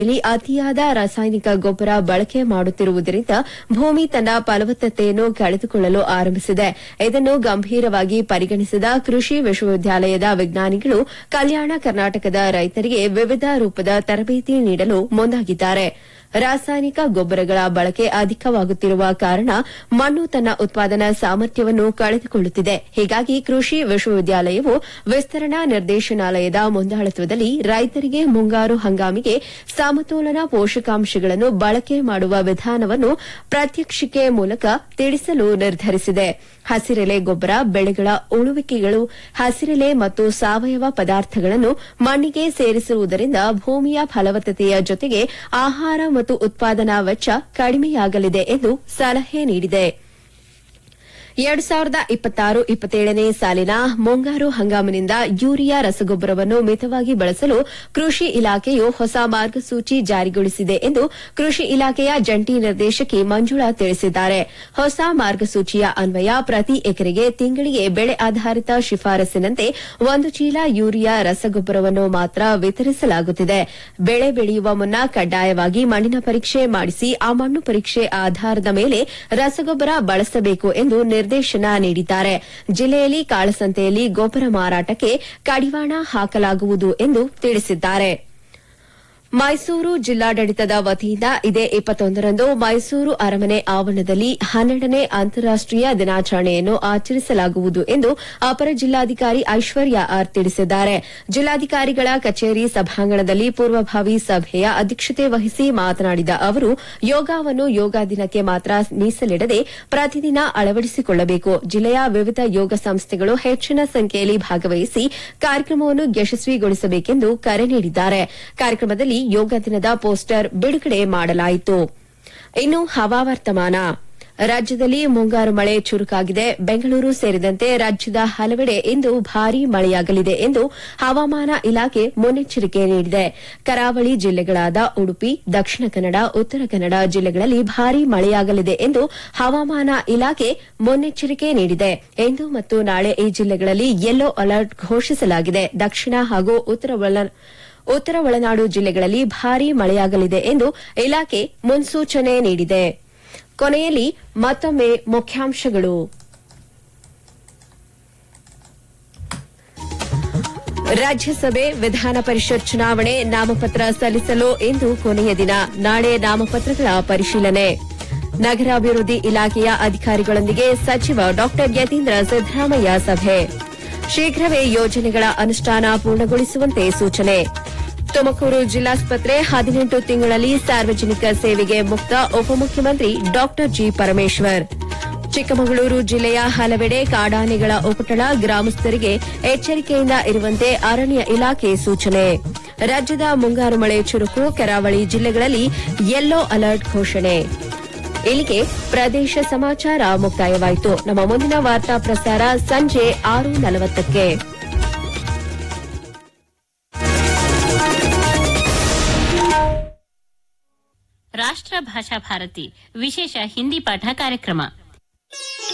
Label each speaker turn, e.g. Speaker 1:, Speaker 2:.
Speaker 1: ಇಲ್ಲಿ ಅತಿಯಾದ ರಾಸಾಯನಿಕ ಗೊಬ್ಬರ ಬಳಕೆ ಮಾಡುತ್ತಿರುವುದರಿಂದ ಭೂಮಿ ತನ್ನ ಫಲವತ್ತತೆಯನ್ನು ಕಳೆದುಕೊಳ್ಳಲು ಆರಂಭಿಸಿದೆ ಇದನ್ನು ಗಂಭೀರವಾಗಿ ಪರಿಗಣಿಸಿದ ಕೃಷಿ ವಿಶ್ವವಿದ್ಯಾಲಯದ ವಿಜ್ಞಾನಿಗಳು ಕಲ್ಯಾಣ ಕರ್ನಾಟಕದ ರೈತರಿಗೆ ವಿವಿಧ ರೂಪದ ತರಬೇತಿ ನೀಡಲು ಮುಂದಾಗಿದ್ದಾರೆ ರಾಸಾಯನಿಕ ಗೊಬ್ಬರಗಳ ಬಳಕೆ ಅಧಿಕವಾಗುತ್ತಿರುವ ಕಾರಣ ಮಣ್ಣು ತನ್ನ ಉತ್ಪಾದನಾ ಸಾಮರ್ಥ್ಯವನ್ನು ಕಳೆದುಕೊಳ್ಳುತ್ತಿದೆ ಹೀಗಾಗಿ ಕೃಷಿ ವಿಶ್ವವಿದ್ಯಾಲಯವು ವಿಸ್ತರಣಾ ನಿರ್ದೇಶನಾಲಯದ ಮುಂದಾಳತ್ವದಲ್ಲಿ ರೈತರಿಗೆ ಮುಂಗಾರು ಹಂಗಾಮಿಗೆ ಸಮತೋಲನ ಪೋಷಕಾಂಶಗಳನ್ನು ಬಳಕೆ ಮಾಡುವ ವಿಧಾನವನ್ನು ಪ್ರಾತ್ಯಕ್ಷಿಕೆ ಮೂಲಕ ತಿಳಿಸಲು ನಿರ್ಧರಿಸಿದೆ ಹಸಿರೆಲೆ ಗೊಬ್ಬರ ಬೆಳೆಗಳ ಉಳುವಿಕೆಗಳು ಹಸಿರೆಲೆ ಮತ್ತು ಸಾವಯವ ಪದಾರ್ಥಗಳನ್ನು ಮಣ್ಣಿಗೆ ಸೇರಿಸುವುದರಿಂದ ಭೂಮಿಯ ಫಲವತ್ತತೆಯ ಜೊತೆಗೆ ಆಹಾರ ಮತ್ತು ಉತ್ಪಾದನಾ ವೆಚ್ಚ ಕಡಿಮೆಯಾಗಲಿದೆ ಎಂದು ಸಲಹೆ ನೀಡಿದೆ ಎರಡು ಸಾವಿರದ ಇಪ್ಪತ್ತಾರು ಇಪ್ಪತ್ತೇಳನೇ ಸಾಲಿನ ಮುಂಗಾರು ಹಂಗಾಮಿನಿಂದ ಯೂರಿಯಾ ರಸಗೊಬ್ಬರವನ್ನು ಮಿತವಾಗಿ ಬಳಸಲು ಕೃಷಿ ಇಲಾಖೆಯು ಹೊಸ ಮಾರ್ಗಸೂಚಿ ಜಾರಿಗೊಳಿಸಿದೆ ಎಂದು ಕೃಷಿ ಇಲಾಖೆಯ ಜಂಟಿ ನಿರ್ದೇಶಕಿ ಮಂಜುಳಾ ತಿಳಿಸಿದ್ದಾರೆ ಹೊಸ ಮಾರ್ಗಸೂಚಿಯ ಅನ್ವಯ ಪ್ರತಿ ಎಕರೆಗೆ ತಿಂಗಳಿಗೆ ಬೆಳೆ ಆಧಾರಿತ ಶಿಫಾರಸಿನಂತೆ ಒಂದು ಚೀಲ ಯೂರಿಯಾ ರಸಗೊಬ್ಬರವನ್ನು ಮಾತ್ರ ವಿತರಿಸಲಾಗುತ್ತಿದೆ ಬೆಳೆ ಬೆಳೆಯುವ ಮುನ್ನ ಕಡ್ಡಾಯವಾಗಿ ಮಣ್ಣಿನ ಪರೀಕ್ಷೆ ಮಾಡಿಸಿ ಆ ಮಣ್ಣು ಪರೀಕ್ಷೆ ಆಧಾರದ ಮೇಲೆ ರಸಗೊಬ್ಬರ ಬಳಸಬೇಕು ಎಂದು ನಿರ್ದೇಶನ ನೀಡಿದ್ದಾರೆ ಜಿಲ್ಲೆಯಲ್ಲಿ ಕಾಳಸಂತೆಯಲ್ಲಿ ಗೊಬ್ಬರ ಮಾರಾಟಕ್ಕೆ ಕಡಿವಾಣ ಹಾಕಲಾಗುವುದು ಎಂದು ತಿಳಿಸಿದ್ದಾರೆ ಮೈಸೂರು ಜಿಲ್ಲಾಡಳಿತದ ವತಿಯಿಂದ ಇದೇ ಇಪ್ಪತ್ತೊಂದರಂದು ಮೈಸೂರು ಅರಮನೆ ಆವರಣದಲ್ಲಿ ಹನ್ನೆರಡನೇ ಅಂತಾರಾಷ್ಟೀಯ ದಿನಾಚರಣೆಯನ್ನು ಆಚರಿಸಲಾಗುವುದು ಎಂದು ಅಪರ ಜಿಲ್ಲಾಧಿಕಾರಿ ಐಶ್ವರ್ಯ ಆರ್ ತಿಳಿಸಿದ್ದಾರೆ ಜಿಲ್ಲಾಧಿಕಾರಿಗಳ ಕಚೇರಿ ಸಭಾಂಗಣದಲ್ಲಿ ಪೂರ್ವಭಾವಿ ಸಭೆಯ ಅಧ್ಯಕ್ಷತೆ ವಹಿಸಿ ಮಾತನಾಡಿದ ಅವರು ಯೋಗವನ್ನು ಯೋಗ ದಿನಕ್ಕೆ ಮಾತ್ರ ಮೀಸಲಿಡದೆ ಪ್ರತಿದಿನ ಅಳವಡಿಸಿಕೊಳ್ಳಬೇಕು ಜಿಲ್ಲೆಯ ವಿವಿಧ ಯೋಗ ಸಂಸ್ಥೆಗಳು ಹೆಚ್ಚಿನ ಸಂಖ್ಯೆಯಲ್ಲಿ ಭಾಗವಹಿಸಿ ಕಾರ್ಯಕ್ರಮವನ್ನು ಯಶಸ್ವಿಗೊಳಿಸಬೇಕೆಂದು ಕರೆ ನೀಡಿದ್ದಾರೆ ಕಾರ್ಯಕ್ರಮದಲ್ಲಿ ಯೋಗ ದಿನದ ಪೋಸ್ಟರ್ ಬಿಡುಗಡೆ ಮಾಡಲಾಯಿತು ಇನ್ನು ಹವಾವರ್ತಮಾನ ರಾಜ್ಯದಲ್ಲಿ ಮುಂಗಾರು ಮಳೆ ಚುರುಕಾಗಿದೆ ಬೆಂಗಳೂರು ಸೇರಿದಂತೆ ರಾಜ್ಯದ ಹಲವೆಡೆ ಇಂದು ಭಾರೀ ಮಳೆಯಾಗಲಿದೆ ಎಂದು ಹವಾಮಾನ ಇಲಾಖೆ ಮುನ್ನೆಚ್ಚರಿಕೆ ನೀಡಿದೆ ಕರಾವಳಿ ಜಿಲ್ಲೆಗಳಾದ ಉಡುಪಿ ದಕ್ಷಿಣ ಕನ್ನಡ ಉತ್ತರ ಕನ್ನಡ ಜಿಲ್ಲೆಗಳಲ್ಲಿ ಭಾರೀ ಮಳೆಯಾಗಲಿದೆ ಎಂದು ಹವಾಮಾನ ಇಲಾಖೆ ಮುನ್ನೆಚ್ಚರಿಕೆ ನೀಡಿದೆ ಇಂದು ಮತ್ತು ನಾಳೆ ಈ ಜಿಲ್ಲೆಗಳಲ್ಲಿ ಯೆಲ್ಲೋ ಅಲರ್ಟ್ ಘೋಷಿಸಲಾಗಿದೆ ದಕ್ಷಿಣ ಹಾಗೂ ಉತ್ತರ ಒಳ ಉತ್ತರ ಒಳನಾಡು ಜಿಲ್ಲೆಗಳಲ್ಲಿ ಭಾರೀ ಮಳೆಯಾಗಲಿದೆ ಎಂದು ಇಲಾಖೆ ಮುನ್ಸೂಚನೆ ನೀಡಿದೆ ಕೊನೆಯಲ್ಲಿ ಮತ್ತೊಮ್ಮೆ ಮುಖ್ಯಾಂಶಗಳು ರಾಜ್ಯಸಭೆ ವಿಧಾನ ಪರಿಷತ್ ಚುನಾವಣೆ ನಾಮಪತ್ರ ಸಲ್ಲಿಸಲು ಇಂದು ಕೊನೆಯ ದಿನ ನಾಳೆ ನಾಮಪತ್ರಗಳ ಪರಿಶೀಲನೆ ನಗರಾಭಿವೃದ್ಧಿ ಇಲಾಖೆಯ ಅಧಿಕಾರಿಗಳೊಂದಿಗೆ ಸಚಿವ ಡಾ ಯತೀಂದ್ರ ಸಿದ್ದರಾಮಯ್ಯ ಸಭೆ ಶೀಘ್ರವೇ ಯೋಜನೆಗಳ ಅನುಷ್ಠಾನ ಪೂರ್ಣಗೊಳಿಸುವಂತೆ ಸೂಚನೆ ತುಮಕೂರು ಜಿಲ್ಲಾಸ್ಪತ್ರೆ ಹದಿನೆಂಟು ತಿಂಗಳಲ್ಲಿ ಸಾರ್ವಜನಿಕ ಸೇವೆಗೆ ಮುಕ್ತ ಉಪಮುಖ್ಯಮಂತ್ರಿ ಡಾ ಜಿ ಪರಮೇಶ್ವರ್ ಚಿಕ್ಕಮಗಳೂರು ಜಿಲ್ಲೆಯ ಹಲವೆಡೆ ಕಾಡಾನೆಗಳ ಉಪಟಳ ಗ್ರಾಮಸ್ಥರಿಗೆ ಎಚ್ಚರಿಕೆಯಿಂದ ಇರುವಂತೆ ಅರಣ್ಯ ಇಲಾಖೆ ಸೂಚನೆ ರಾಜ್ಯದ ಮುಂಗಾರು ಮಳೆ ಚುರುಕು ಕರಾವಳಿ ಜಿಲ್ಲೆಗಳಲ್ಲಿ ಯೆಲ್ಲೋ ಅಲರ್ಟ್ ಘೋಷಣೆ ಇಲ್ಲಿಗೆ ಪ್ರದೇಶ ಸಮಾಚಾರ ಮುಕ್ತಾಯವಾಯಿತು ನಮ್ಮ ಮುಂದಿನ ವಾರ್ತಾ ಪ್ರಸಾರ ಸಂಜೆ ಆರು ನಲವತ್ತಕ್ಕೆ
Speaker 2: ರಾಷ್ಟ್ರ ಭಾಷಾ ಭಾರತಿ ವಿಶೇಷ ಹಿಂದಿ ಪಾಠ ಕಾರ್ಯಕ್ರಮ